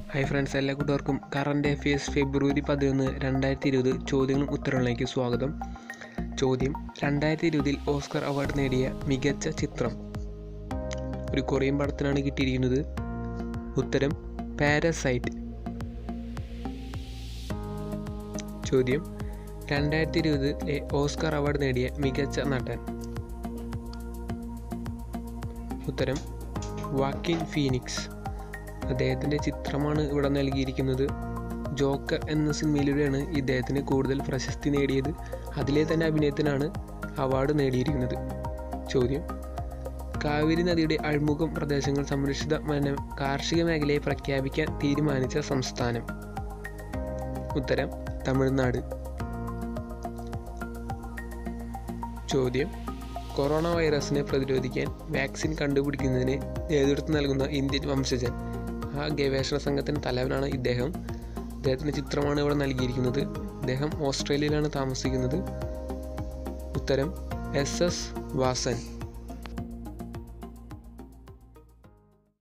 hi friends എല്ലാ കൂട്ടുകാർക്കും current affairs ഫെബ്രുവരി പതിനൊന്ന് രണ്ടായിരത്തി ഇരുപത് ചോദ്യങ്ങളും ഉത്തരങ്ങളിലേക്ക് സ്വാഗതം ചോദ്യം രണ്ടായിരത്തി ഇരുപതിൽ ഓസ്കർ അവാർഡ് നേടിയ മികച്ച ചിത്രം ഒരു കൊറിയൻ പടത്തിനാണ് കിട്ടിയിരിക്കുന്നത് ഉത്തരം പാരസൈറ്റ് ചോദ്യം രണ്ടായിരത്തി ഇരുപതിലെ ഓസ്കർ അവാർഡ് നേടിയ മികച്ച നടൻ ഉത്തരം വാക്കിൻ ഫീനിക്സ് അദ്ദേഹത്തിൻ്റെ ചിത്രമാണ് ഇവിടെ നൽകിയിരിക്കുന്നത് ജോക്കർ എന്ന സിനിമയിലൂടെയാണ് ഇദ്ദേഹത്തിന് കൂടുതൽ പ്രശസ്തി നേടിയത് അതിലെ തന്നെ അഭിനയത്തിനാണ് അവാർഡ് നേടിയിരിക്കുന്നത് ചോദ്യം കാവേരി നദിയുടെ അഴിമുഖം പ്രദേശങ്ങൾ സംരക്ഷിത വന കാർഷിക മേഖലയെ പ്രഖ്യാപിക്കാൻ തീരുമാനിച്ച സംസ്ഥാനം ഉത്തരം തമിഴ്നാട് ചോദ്യം കൊറോണ വൈറസിനെ പ്രതിരോധിക്കാൻ വാക്സിൻ കണ്ടുപിടിക്കുന്നതിന് നേതൃത്വം നൽകുന്ന ഇന്ത്യൻ വംശജൻ ആ ഗവേഷണ സംഘത്തിൻ്റെ തലവനാണ് ഇദ്ദേഹം ഇദ്ദേഹത്തിൻ്റെ ചിത്രമാണ് ഇവിടെ നൽകിയിരിക്കുന്നത് ഇദ്ദേഹം ഓസ്ട്രേലിയയിലാണ് താമസിക്കുന്നത് ഉത്തരം എസ് എസ് വാസൻ